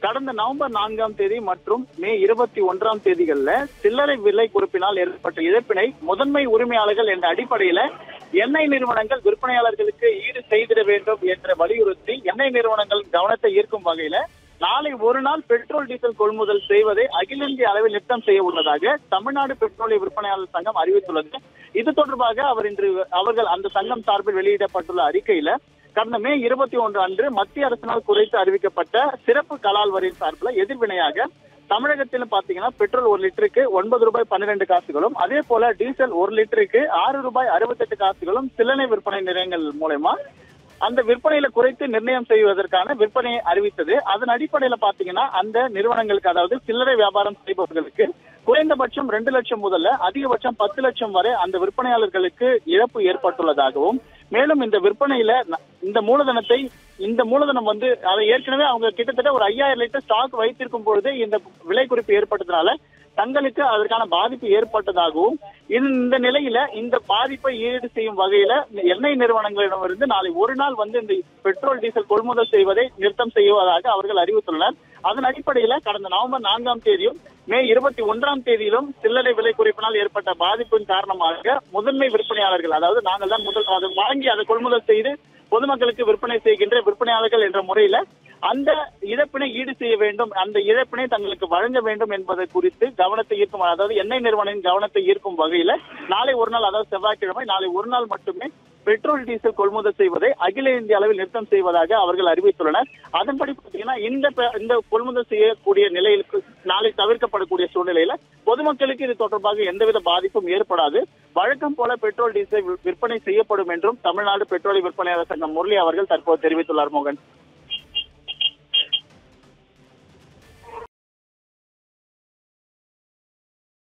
கடந்த நவம்பர் நான்காம் தேதி மற்றும் மே இருபத்தி ஒன்றாம் தேதிகள்ல சில்லறை விலை குறிப்பினால் ஏற்பட்ட இழப்பினை முதன்மை உரிமையாளர்கள் என்ற அடிப்படையில எண்ணெய் நிறுவனங்கள் விற்பனையாளர்களுக்கு ஈடு செய்திட வேண்டும் என்ற வலியுறுத்தி எண்ணெய் நிறுவனங்கள் கவனத்தை ஈர்க்கும் வகையில நாளை ஒரு நாள் பெட்ரோல் டீசல் கொள்முதல் செய்வதை அகில இந்திய அளவில் நிறுத்தம் செய்ய உள்ளதாக தமிழ்நாடு பெட்ரோலிய விற்பனையாளர் சங்கம் அறிவித்துள்ளது இது தொடர்பாக அவர் இன்று அவர்கள் அந்த சங்கம் சார்பில் வெளியிடப்பட்டுள்ள அறிக்கையில கடந்த மே இருபத்தி ஒன்று அன்று மத்திய அரசினால் குறைத்து அறிவிக்கப்பட்ட சிறப்பு கலால் வரி சார்பில் எதிர்வினையாக தமிழகத்தில் பாத்தீங்கன்னா பெட்ரோல் ஒரு லிட்டருக்கு ஒன்பது ரூபாய் பன்னிரெண்டு காசுகளும் அதே போல டீசல் ஒரு லிட்டருக்கு ஆறு ரூபாய் அறுபத்தெட்டு காசுகளும் சில்லறை விற்பனை நிலையங்கள் மூலயமா அந்த விற்பனையில குறைத்து நிர்ணயம் செய்வதற்கான விற்பனையை அறிவித்தது அதன் அடிப்படையில பாத்தீங்கன்னா அந்த நிறுவனங்களுக்கு அதாவது சில்லறை வியாபாரம் செய்பவர்களுக்கு குறைந்தபட்சம் ரெண்டு லட்சம் முதல்ல அதிகபட்சம் பத்து லட்சம் வரை அந்த விற்பனையாளர்களுக்கு இழப்பு ஏற்பட்டுள்ளதாகவும் மேலும் இந்த விற்பனையில ந- இந்த மூலதனத்தை இந்த மூலதனம் வந்து அதை ஏற்கனவே அவங்க கிட்டத்தட்ட ஒரு ஐயாயிரம் லிட்டர் ஸ்டாக் வைத்திருக்கும் பொழுது இந்த விலை குறிப்பு ஏற்பட்டதுனால தங்களுக்கு அதற்கான பாதிப்பு ஏற்பட்டதாகவும் இந்த இந்த நிலையில இந்த பாதிப்பை ஈடு செய்யும் வகையில எண்ணெய் நிறுவனங்களிடமிருந்து நாளை ஒரு நாள் வந்து இந்த பெட்ரோல் டீசல் கொள்முதல் செய்வதை நிறுத்தம் செய்வதாக அவர்கள் அறிவித்துள்ளனர் அதன் அடிப்படையில கடந்த நவம்பர் நான்காம் தேதியும் மே இருபத்தி ஒன்றாம் தேதியிலும் சில்லறை விலை குறைப்பினால் ஏற்பட்ட பாதிப்பின் காரணமாக முதன்மை விற்பனையாளர்கள் அதாவது நாங்கள் தான் முதல் அதை வாங்கி அதை கொள்முதல் செய்து பொதுமக்களுக்கு விற்பனை செய்கின்ற விற்பனையாளர்கள் என்ற முறையில அந்த இழப்பினை ஈடு செய்ய வேண்டும் அந்த இழப்பினை தங்களுக்கு வழங்க வேண்டும் என்பது குறித்து கவனத்தை ஈர்க்கும் அதாவது எண்ணெய் நிறுவனத்தின் கவனத்தை ஈர்க்கும் வகையில நாளை ஒரு நாள் அதாவது செவ்வாய்க்கிழமை நாளை ஒரு நாள் மட்டுமே பெட்ரோல் டீசல் கொள்முதல் செய்வதை அகில இந்திய அளவில் நிறுத்தம் செய்வதாக அவர்கள் அறிவித்துள்ளனர் அதன்படி பார்த்தீங்கன்னா இந்த ப- இந்த கொள்முதல் செய்யக்கூடிய நிலையிற்கு நாளை தவிர்க்கப்படக்கூடிய சூழ்நிலையில பொதுமக்களுக்கு இது தொடர்பாக எந்தவித பாதிப்பும் ஏற்படாது வழக்கம் போல பெட்ரோல் டீசல் வி- விற்பனை செய்யப்படும் என்றும் தமிழ்நாடு பெட்ரோலிய விற்பனையாளர் சங்கம் முரளி அவர்கள் தற்போது தெரிவித்துள்ளார் மோகன்